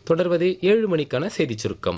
தொடர்வது ஏழு மணிக்கான செய்திச் சுருக்கம்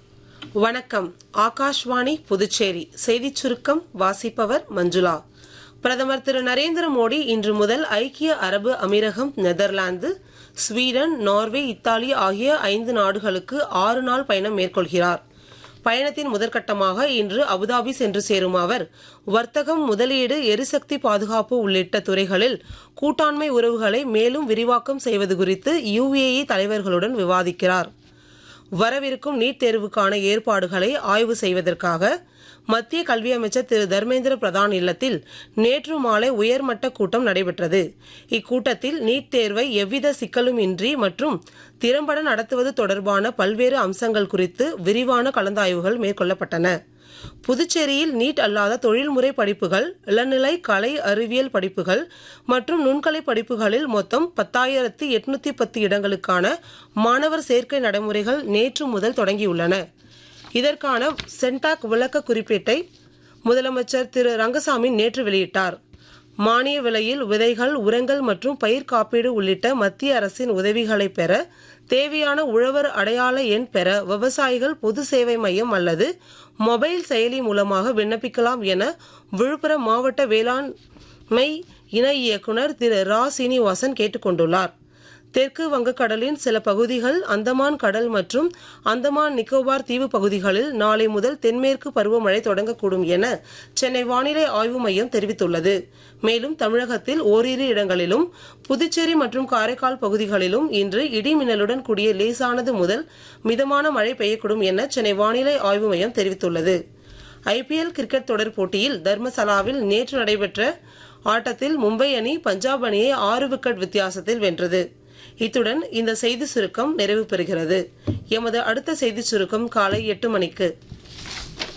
வணக்கம் ஆகாஷ்வாணி புதுச்சேரி செய்திச் சுருக்கம் வாசிப்பவர் மஞ்சுளா பிரதமர் திரு நரேந்திர மோடி இன்று முதல் ஐக்கிய அரபு அமீரகம் நெதர்லாந்து ஸ்வீடன் நார்வே இத்தாலி ஆகிய ஐந்து நாடுகளுக்கு ஆறு நாள் பயணம் மேற்கொள்கிறார் பயணத்தின் முதற்கட்டமாக இன்று அபுதாபி சென்று சேரும் அவர் வர்த்தகம் முதலீடு எரிசக்தி பாதுகாப்பு உள்ளிட்ட துறைகளில் கூட்டாண்மை உறவுகளை மேலும் விரிவாக்கம் செய்வது குறித்து யுஏஇ தலைவர்களுடன் விவாதிக்கிறார் வரவிருக்கும் நீட் தேர்வுக்கான ஏற்பாடுகளை ஆய்வு செய்வதற்காக மத்திய கல்வி அமைச்சர் திரு தர்மேந்திர பிரதான் இல்லத்தில் நேற்று மாலை உயர்மட்ட கூட்டம் நடைபெற்றது இக்கூட்டத்தில் நீட் தேர்வை எவ்வித சிக்கலும் இன்றி மற்றும் திறம்பட நடத்துவது தொடர்பான பல்வேறு அம்சங்கள் குறித்து விரிவான கலந்தாய்வுகள் மேற்கொள்ளப்பட்டன புதுச்சேரியில் நீட் அல்லாத தொழில்முறை படிப்புகள் இளநிலை கலை அறிவியல் படிப்புகள் மற்றும் நுண்கலை படிப்புகளில் மொத்தம் பத்தாயிரத்து எட்நூத்தி பத்து இடங்களுக்கான மாணவர் சேர்க்கை நடைமுறைகள் நேற்று முதல் தொடங்கியுள்ளன இதற்கான சென்டாக் விளக்க குறிப்பீட்டை முதலமைச்சர் திரு ரங்கசாமி நேற்று வெளியிட்டார் மானிய விலையில் விதைகள் உரங்கள் மற்றும் பயிர் காப்பீடு உள்ளிட்ட மத்திய அரசின் உதவிகளை பெற தேவையான உழவர் அடையாள எண் பெற விவசாயிகள் பொது சேவை மையம் அல்லது மொபைல் செயலி மூலமாக விண்ணப்பிக்கலாம் என விழுப்புரம் மாவட்ட வேளாண்மை இணை இயக்குநர் திரு ரா சீனிவாசன் கேட்டுக்கொண்டுள்ளார் தெற்கு வங்கக்கடலின் சில பகுதிகள் அந்தமான் கடல் மற்றும் அந்தமான் நிக்கோபார் தீவு பகுதிகளில் நாளை முதல் தென்மேற்கு பருவமழை தொடங்கக்கூடும் என சென்னை வானிலை ஆய்வு மையம் தெரிவித்துள்ளது மேலும் தமிழகத்தில் ஓரிரு இடங்களிலும் புதுச்சேரி மற்றும் காரைக்கால் பகுதிகளிலும் இன்று இடி மின்னலுடன் கூடிய லேசானது முதல் மிதமான மழை பெய்யக்கூடும் என சென்னை வானிலை ஆய்வு மையம் தெரிவித்துள்ளது ஐபிஎல் கிரிக்கெட் தொடர் போட்டியில் தர்மசலாவில் நேற்று நடைபெற்ற ஆட்டத்தில் மும்பை அணி பஞ்சாப் அணியை ஆறு விக்கெட் வித்தியாசத்தில் வென்றது இத்துடன் இந்த செய்தி சுருக்கம் நிறைவு பெறுகிறது எமது அடுத்த செய்தி சுருக்கம் காலை எட்டு மணிக்கு